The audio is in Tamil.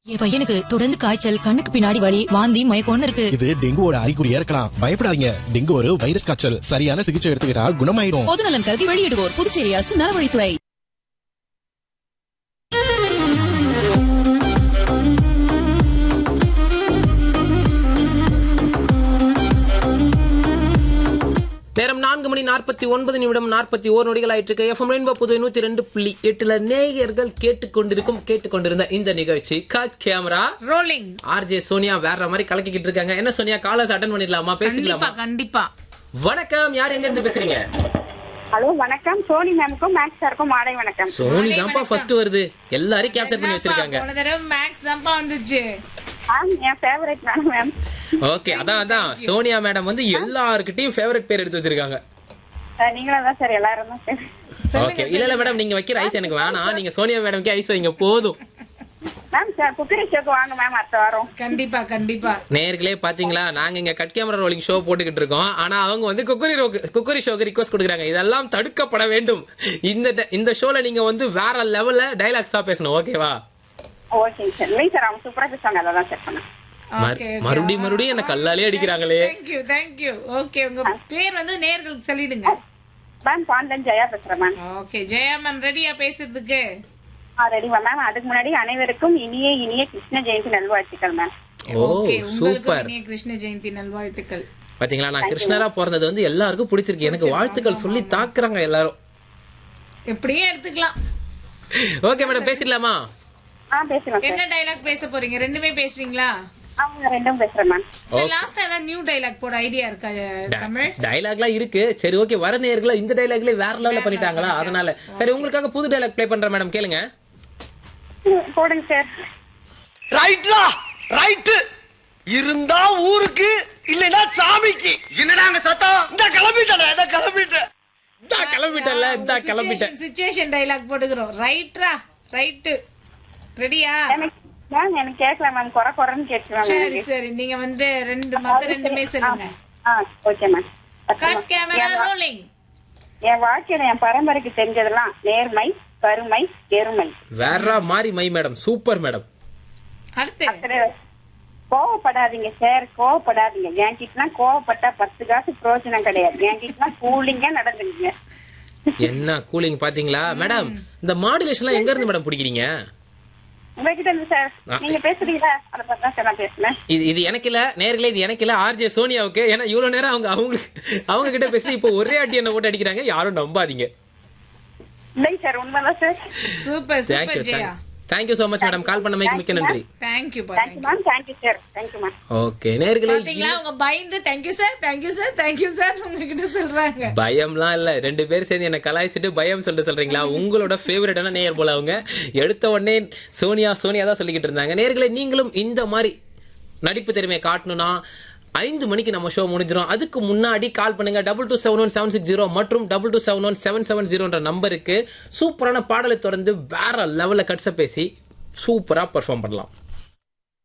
என் பையனுக்கு தொடர்ந்து காய்ச்சல் கண்ணுக்கு பின்னாடி வலி வாந்தி மயக்கம்னு இருக்கு இது டெங்குவோட அறிகுறியா இருக்கலாம் பயப்படாதீங்க டெங்கு ஒரு வைரஸ் காய்ச்சல் சரியான சிகிச்சை எடுத்துக்கிட்டா குணமாயிடும் பொது நலன் கருதி வெளியிடுவோர் புதுச்சேரி அரசு நலவழித்துறை நேரம் நான்கு மணி நாற்பத்தி ஒன்பது நிமிடம் நாற்பத்தி ஓர் நொடிகள் ஆயிட்டு இருக்கு எஃப்எம் ரெயின்போ புது நூத்தி ரெண்டு புள்ளி எட்டுல நேயர்கள் கேட்டுக்கொண்டிருக்கும் கேட்டுக்கொண்டிருந்த இந்த நிகழ்ச்சி cut camera rolling RJ Sonia வேற மாதிரி கலக்கிக்கிட்டு இருக்காங்க என்ன சோனியா காலர்ஸ் அட்டன் பண்ணிடலாமா கண்டிப்பா பேசிக்கலாமா கண்டிப்பா வணக்கம் யார் எங்க இருந்து பேசுறீங்க ஹலோ வணக்கம் சோனி மேமுக்கும் மேக்ஸ் சாருக்கும் மாலை வணக்கம் சோனி தான்ப்பா ஃபர்ஸ்ட் வருது எல்லாரையும் கேப்சர் பண்ணி வச்சிருக்காங்க போன தடவை மேக்ஸ் தான்ப்பா வந்துச்சு மேம் என் ஃபேவரட் மேம் மேம் ஓகே அதான் அதான் சோனியா மேடம் வந்து எல்லாருக்கிட்டையும் ஃபேவரட் பேர் எடுத்து வச்சிருக்காங்க சார் நீங்களும் தான் சார் எல்லாரும் தான் சார் ஓகே இல்ல இல்ல மேடம் நீங்க வைக்கிற ஐஸ் எனக்கு வேணாம் நீங்க சோனியா மேடம்க்கு ஐஸ் வைங்க போதும் மேம் சார் குக்கரி ஷோக்கு வாங்க மேம் அடுத்த வாரம் கண்டிப்பா கண்டிப்பா நேர்களே பாத்தீங்களா நாங்க இங்க கட் கேமரா ரோலிங் ஷோ போட்டுக்கிட்டு இருக்கோம் ஆனா அவங்க வந்து குக்கரி ரோக்கு குக்கரி ஷோக்கு ரிக்வஸ்ட் கொடுக்குறாங்க இதெல்லாம் தடுக்கப்பட வேண்டும் இந்த ட- இந்த ஷோல நீங்க வந்து வேற லெவல்ல டைலாக்ஸ் தான் பேசணும் ஓகேவா ஓகேங்க சார் இல்லை சார் அவங்க சூப்பரா பேசுவாங்க அதை தான் சார் பண்ணேன் ஓகே மறுபடியும் மறுபடியும் என்ன கல்லாலே அடிக்கிறாங்களே தேங்க்யூ தேங்க்யூ ஓகே உங்க பேர் வந்து நேர்களுக்கு சொல்லிடுங்க மேம் பாண்டன் ஜெயா பேசுறேன் மேம் ஓகே ஜெயா மேம் ரெடியா பேசுறதுக்கு ஆ ரெடிவா மேம் அதுக்கு முன்னாடி அனைவருக்கும் இனிய இனிய கிருஷ்ண ஜெயந்தி நல்வாழ்த்துக்கள் மேம் ஓ ஓகே உங்களுக்கு சூப்பர் இனிய கிருஷ்ண ஜெயந்தி நல்வாழ்த்துக்கள் பாத்தீங்களா நான் கிருஷ்ணரா பிறந்தது வந்து எல்லாருக்கும் பிடிச்சிருக்கு எனக்கு வாழ்த்துக்கள் சொல்லி தாக்குறாங்க எல்லாரும் எப்படியும் எடுத்துக்கலாம் ஓகே மேடம் பேசிடலாமா ஆ பேசுறேன் என்ன சார் டைலாக் பேச போறீங்க ரெண்டுமே பேசுறீங்களா அவங்க ரெண்டும் பேசுறேன் மேம் சரி லாஸ்டா ஏதாவது நியூ டைலாக் போட ஐடியா இருக்கா தமிழ் டைலாக்லாம் இருக்கு சரி ஓகே வர நேர்களா இந்த டைலாக்ல வேற லெவல்ல பண்ணிட்டாங்களா அதனால சரி உங்களுக்காக புது டைலாக் ப்ளே பண்றேன் மேடம் கேளுங்க ம், போடுங்க சார் ரைட்லா ரைட்டு இருந்தா ஊருக்கு இல்லைன்னா சாமிக்கு என்னடா அங்க சத்தம் இந்த கிளம்பிட்டேன் இந்த கிளம்பிட்டேன் இந்தா கிளம்பிட்டேன்ல இந்தா கிளம்பிட்டேன் சிச்சுவேஷன் டைலாக் போட்டுக்கிறோம் ரைட்ரா ரைட்டு ரெடியா எனக்கு மேம் எனக்கு கேட்கல மேம் குறை குறைன்னு கேட்கலாம் சரி சரி நீங்க வந்து ரெண்டு மத்த ரெண்டுமே சொல்லுங்க ஆ okay ma'am cut camera rolling என் வாழ்க்கையில என் பரம்பரைக்கு தெரிஞ்சதெல்லாம் நேர்மை கருமை எருமை வேற மாதிரி மை மேடம் சூப்பர் மேடம் அடுத்து சரி, கோவப்படாதீங்க சார் கோவப்படாதீங்க என்கிட்டலாம் கோவப்பட்டா பத்து காசு பிரயோஜனம் கிடையாது என்கிட்டலாம் கூலிங்கா நடந்துங்க என்ன கூலிங் பாத்தீங்களா மேடம் இந்த மாடுலேஷன்லாம் எங்க இருந்து மேடம் பிடிக்கிறீங்க உங்ககிட்ட இருந்து சார் நீங்க பேசுறீங்களா அதை பத்தி தான் சார் நான் பேசுனேன் இது இது எனக்கு இல்ல நேர்களே இது எனக்கு இல்ல ஆர்ஜே சோனியாவுக்கு ஏன்னா இவ்வளவு நேரம் அவங்க அவங்க அவங்க கிட்ட பேசி இப்போ ஒரே அடி என்ன போட்டு அடிக்கிறாங்க யாரும் நம்பாதீங்க இல்லைங்க சார் உண்மைதான் sir super thank you super Jaya thank you so much madam call பண்ணமைக்கு மிக்க நன்றி தேங்க்யூ பா thank you ma'am thank you sir thank you ma'am okay நேர்களே பாத்தீங்களா உங்க பயந்து thank you sir thank you sir thank you sir உங்ககிட்ட சொல்றாங்க பயம்லாம் இல்ல ரெண்டு பேரும் சேர்ந்து என்ன கலாய்ச்சிட்டு பயம் சொல்லிட்டு சொல்றீங்களா உங்களோட ஃபேவரட்டான நேயர் போல அவங்க எடுத்த உடனே சோனியா சோனியா தான் சொல்லிக்கிட்டு இருந்தாங்க நேர்களே நீங்களும் இந்த மாதிரி நடிப்பு திறமையை காட்டணும்னா ஐந்து மணிக்கு நம்ம ஷோ முடிஞ்சிடும் அதுக்கு முன்னாடி கால் பண்ணுங்க double two seven one seven six zero மற்றும் double two seven one seven seven ஜீரோன்ற நம்பருக்கு சூப்பரான பாடலை தொடர்ந்து வேற லெவல்ல கட்ஸ பேசி சூப்பரா பெர்ஃபார்ம் பண்ணலாம்